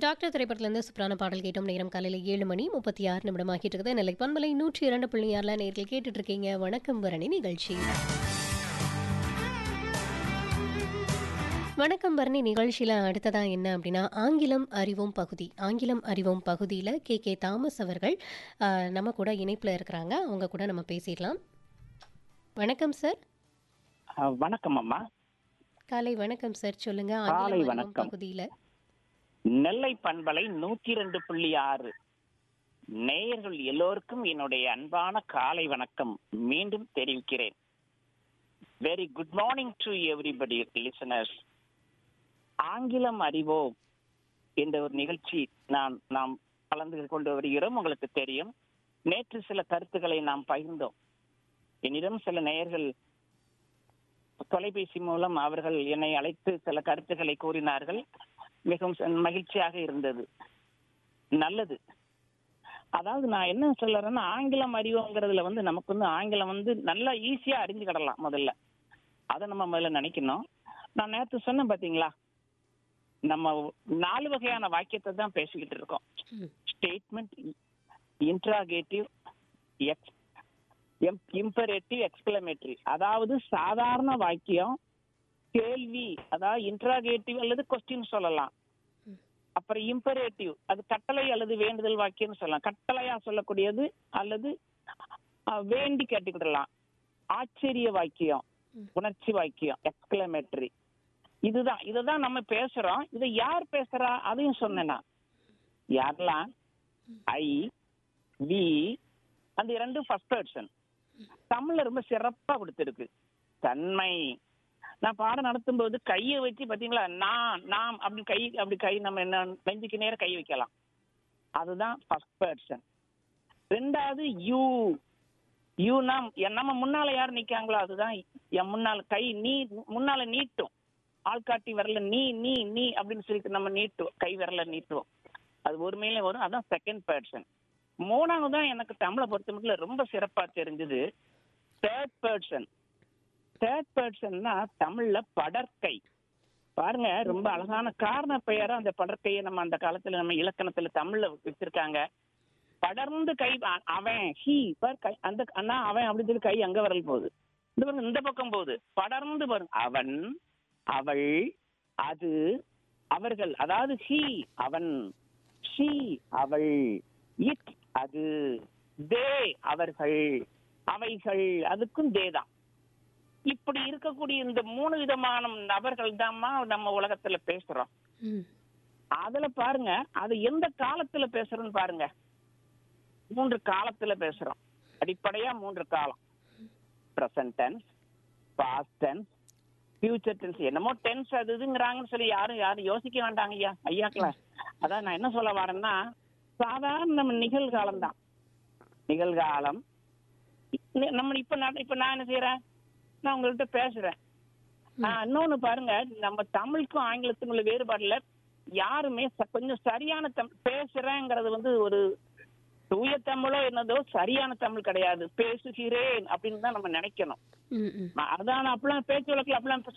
Doctor திரைப்படத்திலிருந்து சூப்பரான பாடல் கேட்டோம் நேரம் காலையில் ஏழு மணி முப்பத்தி ஆறு நிமிடம் ஆகிட்டு இருக்குது நெல்லை பண்பலை நூற்றி இரண்டு புள்ளி ஆறில் நேரில் கேட்டுட்டு இருக்கீங்க வணக்கம் பரணி நிகழ்ச்சி வணக்கம் பரணி நிகழ்ச்சியில் அடுத்ததா என்ன அப்படின்னா ஆங்கிலம் அறிவோம் பகுதி ஆங்கிலம் அறிவோம் பகுதியில் கே கே தாமஸ் அவர்கள் ஆஹ், நம்ம கூட இணைப்பில் இருக்கிறாங்க அவங்க கூட நம்ம பேசிடலாம் வணக்கம் சார் அஹ், வணக்கம் அம்மா காலை வணக்கம் சார் சொல்லுங்க காலை ஆங்கிலம் அறிவோம் வணக்கம். பகுதியில் நெல்லை பண்பலை நூற்றி ரெண்டு புள்ளி ஆறு நேயர்கள் எல்லோருக்கும் என்னுடைய அன்பான காலை வணக்கம் மீண்டும் தெரிவிக்கிறேன் very good morning to everybody listeners ஆங்கிலம் அறிவோம் என்ற ஒரு நிகழ்ச்சி நான் நாம் கலந்து கொண்டு வருகிறோம் உங்களுக்கு தெரியும் நேற்று சில கருத்துக்களை நாம் பகிர்ந்தோம் என்னிடம் சில நேயர்கள் தொலைபேசி மூலம் அவர்கள் என்னை அழைத்து சில கருத்துக்களை கூறினார்கள் மிகவும் ச- மகிழ்ச்சியாக இருந்தது நல்லது அதாவது நான் என்ன சொல்றேன்னா ஆங்கிலம் அறிவுங்கிறதுல வந்து நமக்கு வந்து ஆங்கிலம் வந்து நல்லா ஈஸியா அறிஞ்சுக்கிடலாம் முதல்ல அதை நம்ம முதல்ல நினைக்கணும் நான் நேற்று சொன்னேன் பாத்தீங்களா நம்ம நாலு வகையான வாக்கியத்தை தான் பேசிக்கிட்டு இருக்கோம் ம். Statement interrogative ex imperative exclamatory அதாவது சாதாரண வாக்கியம் கேள்வி அதாவது இன்ட்ராகேட்டிவ் அல்லது கொஸ்டின் சொல்லலாம் அப்புறம் இம்பரேட்டிவ் அது கட்டளை அல்லது வேண்டுதல் வாக்கியம்னு சொல்லலாம் கட்டளையா சொல்லக்கூடியது அல்லது அஹ், வேண்டி கேட்டுக்கிடலாம் ஆச்சரிய வாக்கியம் உணர்ச்சி வாக்கியம் எக்ஸ்கிளமேட்டரி இதுதான் இதுதான் நம்ம பேசுறோம் இதை யார் பேசுறா அதையும் சொன்னேன் நான் யாரெல்லாம் ஐ வி அந்த இரண்டும் ஃபர்ஸ்ட் பர்சன் தமிழ்ல ரொம்ப சிறப்பா கொடுத்துருக்கு தன்மை நான் பாடம் நடத்தும் போது கையை வச்சு பாத்தீங்களா நான் நாம் அப்படி கை அப்படி கை நம்ம என்ன நெஞ்சுக்கு நேரம் கை வைக்கலாம் அதுதான் ஃபர்ஸ்ட் பர்சன் ரெண்டாவது யூ யூ நாம் என் நம்ம முன்னால யார் நிக்காங்களோ அதுதான் என் முன்னால கை நீ முன்னால நீட்டும் ஆள்காட்டி விரல நீ நீ நீ அப்படின்னு சொல்லிட்டு நம்ம நீட்டுவோம் கை விரல நீட்டுவோம் அது ஒரு மேலே வரும் அதான் செகண்ட் பர்சன் மூணாவது தான் எனக்கு தமிழை பொறுத்த மட்டும் ரொம்ப சிறப்பா தெரிஞ்சது தேர்ட் பர்சன் தேர்ட் பர்சன்னா தமிழ்ல படற்கை பாருங்க ரொம்ப அழகான காரண பெயரா அந்த படற்கையை நம்ம அந்த காலத்துல நம்ம இலக்கணத்துல தமிழ்ல வச்சிருக்காங்க படர்ந்து கை அ- அவன் ஹி பார் கை அந்த அண்ணா அவன் அப்படின்னு சொல்லி கை அங்க வரல் போகுது இந்த பக்கம் இந்த பக்கம் போகுது படர்ந்து பாருங்க அவன் அவள் அது அவர்கள் அதாவது ஹி அவன் ஷி அவள் இட் அது தே அவர்கள் அவைகள் அதுக்கும் தே தான் இப்படி இருக்கக்கூடிய இந்த மூணு விதமான நபர்கள் தாம்மா நம்ம உலகத்துல பேசுறோம் ம் அதுல பாருங்க அது எந்த காலத்துல பேசுறோம்னு பாருங்க மூன்று காலத்துல பேசுறோம் அடிப்படையா மூன்று காலம் present tense past tense future tense என்னமோ டென்ஸ் அது இதுங்கிறாங்கன்னு சொல்லி யாரும் யாரும் யோசிக்க வேண்டாங்க ஐயா ஐயாக்கள அதான் நான் என்ன சொல்ல வரேன்னா சாதாரண நம்ம நிகழ்காலம் தான் நிகழ்காலம் நி- நம்ம இப்ப நான் இப்ப நான் என்ன செய்யறேன் நான் உங்கள்கிட்ட பேசுறேன் ஆஹ் இன்னொன்னு பாருங்க நம்ம தமிழுக்கும் ஆங்கிலத்துக்கும் உள்ள வேறுபாடுல யாருமே ச- கொஞ்சம் சரியான தமிழ் பேசுறேங்கிறது வந்து ஒரு தூய தமிழோ என்னதோ சரியான தமிழ் கிடையாது பேசுகிறேன் அப்படின்னு தான் நம்ம நினைக்கணும் ம் ம் அதான் அப்படிலாம் பேச்சு வழக்கில் அப்படிலாம்